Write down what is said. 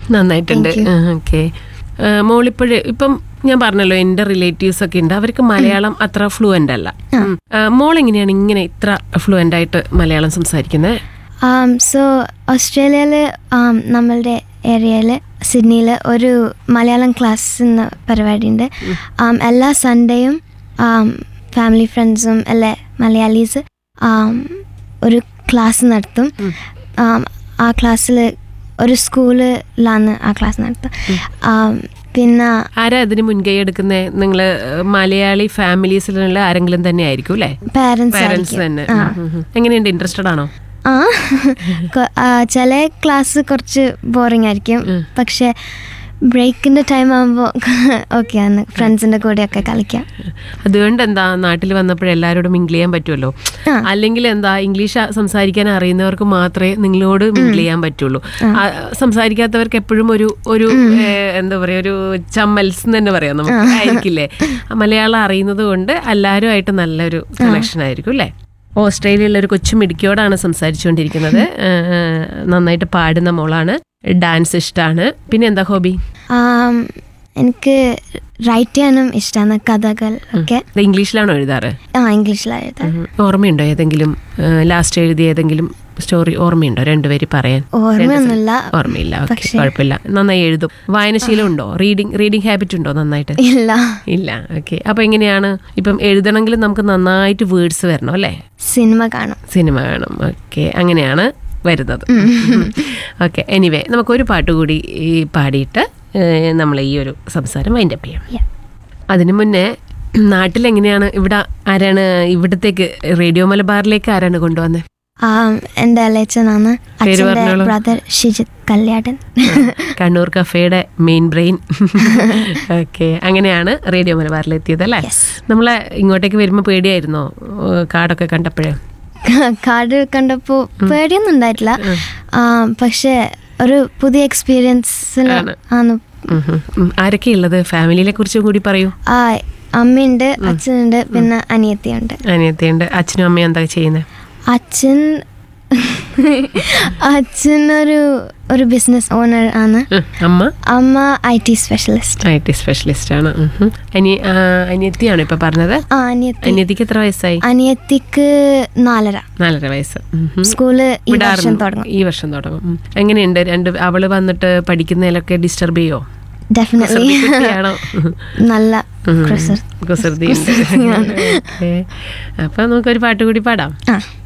നന്നായിട്ടുണ്ട് ഓക്കെ മോളിപ്പോഴ് ഇപ്പം ഞാൻ പറഞ്ഞല്ലോ എൻ്റെ റിലേറ്റീവ്സ് ഒക്കെ ഉണ്ട് അവർക്ക് മലയാളം അത്ര ഫ്ലുവൻ്റ് അല്ല ഉം. ആ, മോൾ എങ്ങനെയാണ് ഇങ്ങനെ ഇത്ര ഫ്ലുവൻ്റ് ആയിട്ട് മലയാളം സംസാരിക്കുന്നത് സോ ഓസ്ട്രേലിയയിൽ നമ്മളുടെ ഏരിയയിൽ സിഡ്നിയിൽ ഒരു മലയാളം ക്ലാസ് എന്ന പരിപാടിയുണ്ട് Um, എല്ലാ സൺഡേയും ഫാമിലി ഫ്രണ്ട്സും അല്ലെ മലയാളീസ് um, ഒരു ക്ലാസ് നടത്തും Um, ആ ക്ലാസ്സിൽ ഒരു സ്കൂളിലാണ് ആ ക്ലാസ് നടത്തുക Um, പിന്നെ ആരാ അതിന് മുൻകൈ എടുക്കുന്നത് നിങ്ങൾ മലയാളി ഫാമിലീസിലുള്ള ആരെങ്കിലും തന്നെ ആയിരിക്കും അല്ലേ പാരൻസ് പാരന്റ്സ് തന്നെ ഉം, ഉം, ഉം. എങ്ങനെയുണ്ട് ഇൻട്രസ്റ്റഡ് ആണോ ആ കൊ- ആ, ചില ക്ലാസ് കുറച്ച് ബോറിംഗ് ആയിരിക്കും പക്ഷെ ബ്രേക്കിന്റെ ടൈം ആകുമ്പോൾ ഓക്കെയാണ് ഫ്രണ്ട്സിന്റെ കൂടെയൊക്കെ കളിക്കാം അതുകൊണ്ട് എന്താ നാട്ടിൽ വന്നപ്പോൾ എല്ലാവരോടും മിങ്കിൾ ചെയ്യാൻ പറ്റുമല്ലോ അല്ലെങ്കിൽ എന്താ ഇംഗ്ലീഷ് സംസാരിക്കാൻ അറിയുന്നവർക്ക് മാത്രമേ നിങ്ങളോട് മിങ്കിൾ ചെയ്യാൻ പറ്റുള്ളൂ ആ, സംസാരിക്കാത്തവർക്ക് എപ്പോഴും ഒരു ഒരു ഏഹ്, എന്താ പറയാ ഒരു ചമ്മൽസ് എന്ന് തന്നെ പറയാം നമുക്ക് ആയിരിക്കില്ലേ ആ, മലയാളം അറിയുന്നത് കൊണ്ട് എല്ലാവരുമായിട്ട് നല്ലൊരു കണക്ഷൻ ആയിരിക്കും അല്ലേ ഓസ്ട്രേലിയയിലെ ഒരു കൊച്ചു മിടുക്കിയോടാണ് സംസാരിച്ചുകൊണ്ടിരിക്കുന്നത് ഏഹ്, നന്നായിട്ട് പാടുന്ന മോളാണ് ഡാൻസ് ഇഷ്ടമാണ് പിന്നെ എന്താ ഹോബി ആം, എനിക്ക് റൈറ്റ് ചെയ്യാനും ഇഷ്ടമാണ് കഥകൾ ഒക്കെ ഇത് ഇംഗ്ലീഷിലാണോ എഴുതാറ് ആ ഇംഗ്ലീഷിലായത് ഉം. ഓർമ്മയുണ്ടോ ഏതെങ്കിലും ലാസ്റ്റ് എഴുതിയ ഏതെങ്കിലും സ്റ്റോറി ഓർമ്മയുണ്ടോ രണ്ടുപേര് പറയാൻ ഓർമ്മയൊന്നുമില്ല ഓർമ്മയില്ല ഓക്കെ കുഴപ്പമില്ല നന്നായി എഴുതും വായനശീലം ഉണ്ടോ റീഡിങ് റീഡിങ് ഹാബിറ്റ് ഉണ്ടോ നന്നായിട്ട് ഇല്ല ഇല്ല ഓക്കെ അപ്പൊ എങ്ങനെയാണ് ഇപ്പം എഴുതണമെങ്കിൽ നമുക്ക് നന്നായിട്ട് വേർഡ്സ് വരണം അല്ലേ സിനിമ കാണും സിനിമ വേണം ഓക്കെ അങ്ങനെയാണ് വരുന്നത് ഓക്കെ എനിവേ നമുക്കൊരു പാട്ട് കൂടി ഈ പാടിയിട്ട് നമ്മൾ ഈ ഒരു സംസാരം വൈൻഡപ്പ് ചെയ്യാം Yeah. അതിനു മുന്നേ നാട്ടിലെങ്ങനെയാണ് ഇവിടെ ആരാണ് ഇവിടത്തേക്ക് റേഡിയോ മലബാറിലേക്ക് ആരാണ് കൊണ്ടുവന്നത് ആം, എൻ്റെ അലച്ചനാണ് പേര് അച്ഛൻ്റെ പറഞ്ഞോളൂ. ബ്രദർ ഷിജിത് കല്യാടൻ കണ്ണൂർ കഫേയുടെ മെയിൻ ബ്രെയിൻ ഓക്കെ അങ്ങനെയാണ് റേഡിയോ മലബാറിലെത്തിയത് അല്ലേ Yes. നമ്മളെ ഇങ്ങോട്ടേക്ക് വരുമ്പോൾ പേടിയായിരുന്നോ ഏഹ് കാടൊക്കെ കണ്ടപ്പോഴേ കാർഡ് കണ്ടപ്പോൾ പേടിയൊന്നും ഉണ്ടായിട്ടില്ല ആ, പക്ഷെ ഒരു പുതിയ എക്സ്പീരിയൻസ് ആണ്. ആണ് ഉം ഉം. ഉം. ആരൊക്കെയുള്ളത് ഫാമിലിനെ കുറിച്ചും കൂടി പറയൂ ആ അമ്മയുണ്ട് അച്ഛനുണ്ട് പിന്നെ അനിയത്തിയുണ്ട് അനിയത്തിയുണ്ട് അച്ഛനും അമ്മയും എന്താ ചെയ്യുന്നത് അച്ഛൻ അച്ഛൻ ഒരു ഒരു ബിസിനസ് ഓണർ ആണ് അമ്മ അമ്മ I T specialist I T specialist ആണ് ഉം ഉം. അനി ആ, അനിയത്തിയാണോ ഇപ്പൊ പറഞ്ഞത് ആ അനിയത്തി അനിയത്തിക്ക് എത്ര വയസ്സായി അനിയത്തിക്ക് നാലര നാലര വയസ്സ് ഉം ഉം. സ്കൂള് ഈ വർഷം വിടാറുണ്ട്. തുടങ്ങും ഈ വർഷം തുടങ്ങും ഉം. എങ്ങനെയുണ്ട് രണ്ട് അവള് വന്നിട്ട് പഠിക്കുന്നതിലൊക്കെ ഡിസ്റ്റർബ് ചെയ്യോ ഡെഫിനറ്റ്ലി കുസൃതിക്കുട്ടിയാണോ? നല്ല ഉം. കുസൃ കുസൃതിയുണ്ട് ഓക്കേ. അപ്പൊ നമുക്കൊരു പാട്ട് കൂടി പാടാം ആ